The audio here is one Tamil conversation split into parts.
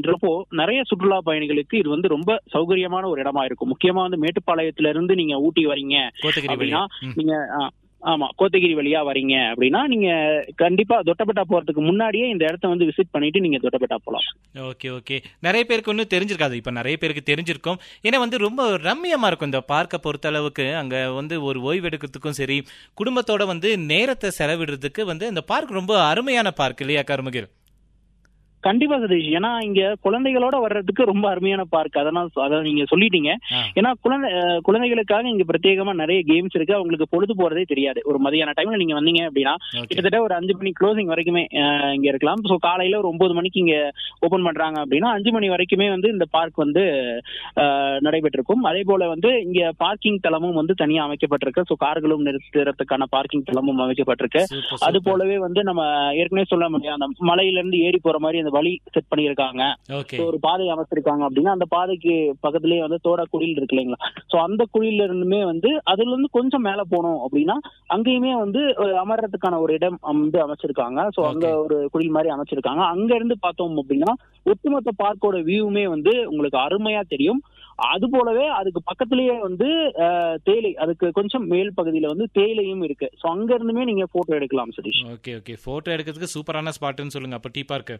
அப்படின்றப்போ நிறைய சுற்றுலா பயணிகளுக்கு இது வந்து ரொம்ப சௌகரியமான ஒரு இடமா இருக்கும் முக்கியமா வந்து மேட்டுப்பாளையத்துல இருந்து நீங்க ஊட்டி வரீங்க கோத்தகிரி வழியா அப்படின்னா ம். நீங்க ஆ, ஆமா கோத்தகிரி வழியா வரீங்க அப்படின்னா நீங்க கண்டிப்பா தொட்டபெட்டா போறதுக்கு முன்னாடியே இந்த இடத்த வந்து விசிட் பண்ணிட்டு நீங்க தொட்டபெட்டா போலாம் ஓகே ஓகே நிறைய பேருக்கு இன்னும் தெரிஞ்சிருக்காது இப்ப நிறைய பேருக்கு தெரிஞ்சிருக்கும் ஏன்னா வந்து ரொம்ப ரம்மியமா இருக்கும் இந்த பார்க்க பொறுத்த அளவுக்கு அங்க வந்து ஒரு ஓய்வு எடுக்கிறதுக்கும் சரி குடும்பத்தோட வந்து நேரத்தை செலவிடுறதுக்கு வந்து இந்த பார்க் ரொம்ப அருமையான பார்க் இல்லையா கருமகில் கண்டிப்பா சதீஷ் ஏன்னா இங்க குழந்தைகளோட வர்றதுக்கு ரொம்ப அருமையான பார்க் அதனால் அதை நீங்க சொல்லிட்டீங்க ஆ. ஏன்னா குழந்தை அஹ், குழந்தைகளுக்காக இங்க பிரத்யேகமா நிறைய கேம்ஸ் இருக்கு அவங்களுக்கு பொழுது போறதே தெரியாது ஒரு மதியான டைம்ல நீங்க வந்தீங்க அப்படின்னா ஓகே கிட்டத்தட்ட ஒரு அஞ்சு மணி க்ளோசிங் வரைக்குமே அஹ், இங்க இருக்கலாம் ஸோ காலையில ஒரு ஒன்பது மணிக்கு இங்க ஓபன் பண்றாங்க அப்படின்னா அஞ்சு மணி வரைக்குமே வந்து இந்த பார்க் வந்து அஹ், நடைபெற்றிருக்கும் அதே போல வந்து இங்க பார்க்கிங் தளமும் வந்து தனியா அமைக்கப்பட்டிருக்கு ஸோ கார்களும் நிறுத்துறதுக்கான பார்க்கிங் தளமும் அமைக்கப்பட்டிருக்கு சூப்பர் அது சூப்பர் போலவே வந்து நம்ம ஏற்கனவே சொல்ல முடியும் அந்த மலையில இருந்து ஏறி போற மாதிரி அந்த வழி செட் பண்ணியிருக்காங்க ஓகே So, ஒரு பாதை அமைச்சிருக்காங்க அப்படின்னா அந்த பாதைக்கு பக்கத்துலயே வந்து தோட குழியில் இருக்கு இல்லைங்களா சோ அந்த குழியில இருந்துமே வந்து அதுல இருந்து கொஞ்சம் மேல போனோம் அப்படின்னா அங்கேயுமே வந்து அஹ், அமர்றதுக்கான ஒரு இடம் வந்து அமைச்சிருக்காங்க சோ அங்க Okay. ஒரு குழில் மாதிரி அமைச்சிருக்காங்க அங்க இருந்து பார்த்தோம் அப்படின்னா ஒட்டுமொத்த பார்க்கோட வியூவுமே வந்து உங்களுக்கு அருமையா தெரியும் அது போலவே அதுக்கு பக்கத்துலயே வந்து அஹ், தேயிலை அதுக்கு கொஞ்சம் மேல் பகுதியில வந்து தேயிலையும் இருக்கு சோ அங்க இருந்துமே நீங்க போட்டோ எடுக்கலாம் சதீஷ் ஓகே ஓகே போட்டோ எடுக்கிறதுக்கு சூப்பரான ஸ்பாட்னு சொல்லுங்க அப்ப டீ பார்க்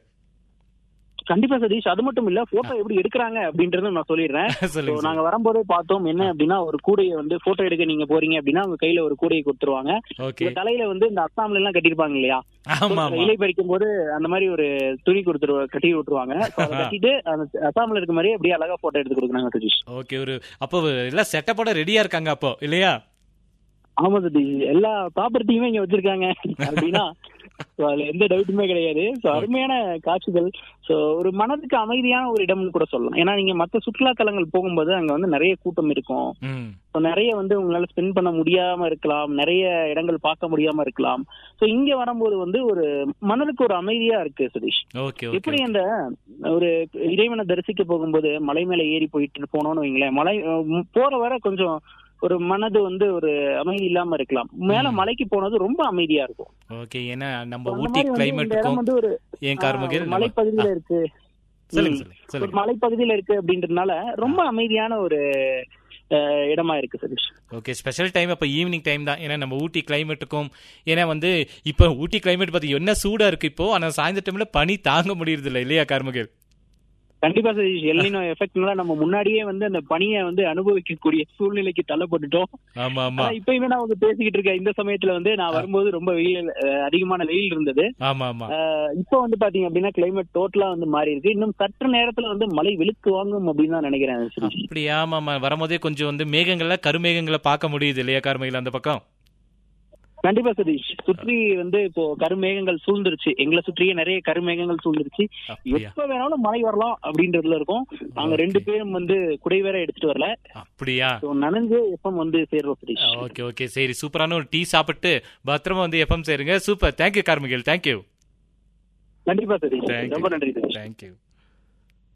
கண்டிப்பா சதீஷ் அது மட்டும் இல்ல போட்டோ எப்படி எடுக்கிறாங்க அப்படின்றத நான் சொல்லிடுறேன் So, சொல்லுங்க நாங்க வரும்போதே பார்த்தோம் என்ன அப்படின்னா ஒரு கூடையை வந்து போட்டோ எடுக்க நீங்க போறீங்க அப்படின்னா உங்க கையில ஒரு கூடையை கொடுத்துருவாங்க ஓகே உங்க தலையில வந்து இந்த அஸ்ஸாம்ல எல்லாம் கட்டிருப்பாங்க இல்லையா ஆமா ஆமா இலை பறிக்கும் போது அந்த மாதிரி ஒரு துணி கொடுத்துரு கட்டி விட்டுருவாங்க So, அதை கட்டிட்டு அந்த அஸ்ஸாம்ல இருக்க மாதிரி அப்படியே அழகா போட்டோ எடுத்து கொடுக்குறாங்க சதீஷ் ஓகே ஒரு அப்போ எல்லாம் செட்டப்போட ரெடியா இருக்காங்க அப்போ இல்லையா ஆமா சதீஷ் எல்லா ப்ராப்பர்ட்டியுமே இங்க வச்சிருக்காங்க அப்படின்னா so, அதுல எந்த டவுட்டுமே கிடையாது சோ அருமையான காட்சிகள் சோ ஒரு மனதுக்கு அமைதியான ஒரு இடம்னு கூட சொல்லலாம் ஏன்னா நீங்க மத்த சுற்றுலா தலங்கள் போகும்போது அங்க வந்து நிறைய கூட்டம் இருக்கும் ம் ஸோ நிறைய வந்து உங்களால ஸ்பெண்ட் பண்ண முடியாம இருக்கலாம் நிறைய இடங்கள் பார்க்க முடியாம இருக்கலாம் ஸோ இங்க வரும்போது வந்து ஒரு மனதுக்கு ஒரு அமைதியா இருக்கு சதீஷ் ஓகே எப்படி ஓகே அந்த ஒரு இறைவனை தரிசிக்க போகும்போது மலை மேல ஏறி போயிட்டு போனோம்னு வைங்களேன் மலை அஹ், போற வர கொஞ்சம் ஒரு மனது வந்து ஒரு அமைதி இல்லாம இருக்கலாம் மேல ம். மலைக்கு போனது ரொம்ப அமைதியா இருக்கும் ஓகே ஏன்னா நம்ம அந்த ஊட்டி மாதிரி வந்து இந்த இடம் கிளைமேட்டுக்கும் வந்து ஒரு ஏன் கார்மகில் ஆஹ், மலைப்பகுதியில இருக்கு சொல்லுங்க ம். சொல்லுங்க ஒரு சொல்லுங்க மலைப்பகுதியில இருக்கு அப்படின்றதுனால ரொம்ப அமைதியான ஒரு அஹ், இடமா இருக்கு சதீஷ் ஓகே ஸ்பெஷல் டைம் அப்போ ஈவினிங் டைம் தான் ஏன்னா நம்ம ஊட்டி கிளைமேட்டுக்கும் ஏன்னா வந்து இப்போ ஊட்டி கிளைமேட் பார்த்து என்ன சூடா இருக்கு இப்போ ஆனா சாயந்தர டைம்ல பனி தாங்க முடியறது இல்லை இல்லையா கார்மகில் கண்டிப்பா சதீஷ் எல்லினோ எஃபெக்ட்னால நம்ம முன்னாடியே வந்து அந்த பனியை வந்து அனுபவிக்கக்கூடிய சூழ்நிலைக்கு தள்ளப்பட்டுட்டோம் ஆமா ஆமா ஆனா இப்பயுமே நான் வந்து பேசிக்கிட்டு இருக்க இந்த சமயத்துல வந்து நான் வரும்போது ரொம்ப வெயில் அஹ், அதிகமான வெயில் இருந்தது ஆமா ஆமா அஹ், இப்போ வந்து பாத்தீங்க அப்படின்னா கிளைமேட் டோட்டலா வந்து மாறி இருக்கு இன்னும் சற்று நேரத்துல வந்து மழை வெளுத்து வாங்கும் அப்படின்னு தான் நினைக்கிறேன் சதீஷ். அப்படியா ஆமா ஆமா வரும்போதே கொஞ்சம் வந்து மேகங்கள்ல கருமேகங்களை பார்க்க முடியுது இல்லையா கார்மகில் அந்த பக்கம் கண்டிப்பா சதீஷ் சுற்றி வந்து இப்போ கருமேகங்கள் சூழ்ந்துருச்சு எங்களை சுற்றியே நிறைய கருமேகங்கள் சூழ்ந்துருச்சு அப்படியா எப்ப வேணாலும் மழை வரலாம் அப்படின்றதுல இருக்கும் நாங்க ரெண்டு Okay. பேரும் வந்து குடை வேற எடுத்துட்டு வரல அப்படியா So, நனைஞ்சு எப்ப வந்து சேர்றோம் சதீஷ் ஓகே ஓகே சரி சூப்பரான ஒரு டீ சாப்பிட்டு பத்திரமா வந்து எஃப்எம் சேருங்க சூப்பர் தேங்க்யூ கார்மகில் தேங்க்யூ கண்டிப்பா சதீஷ் Thank you. ரொம்ப நன்றி சதீஷ் தேங்க்யூ